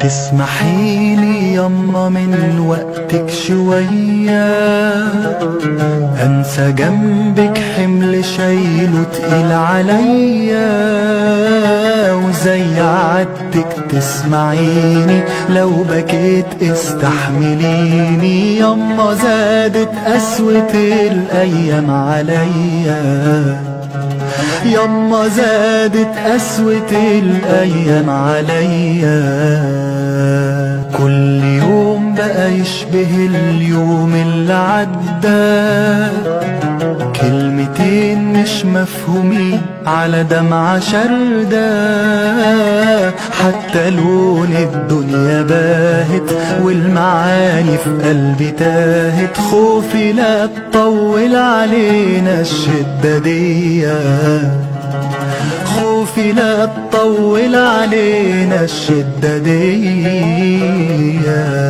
تسمحي لي يما من وقتك شوية أنسى جنبك حمل شايله تقيل عليا وزي عادتك تسمعيني لو بكيت استحمليني يما زادت قسوة الأيام عليا يما زادت قسوة الأيام عليا كل يوم بقى يشبه اليوم اللي عدى كلمتين مش مفهومين على دمعة شردة حتى لون الدنيا باهت والمعاني في قلبي تاهت خوفي لا تطول علينا الشدة دي خوفي لا تطول علينا الشدة دي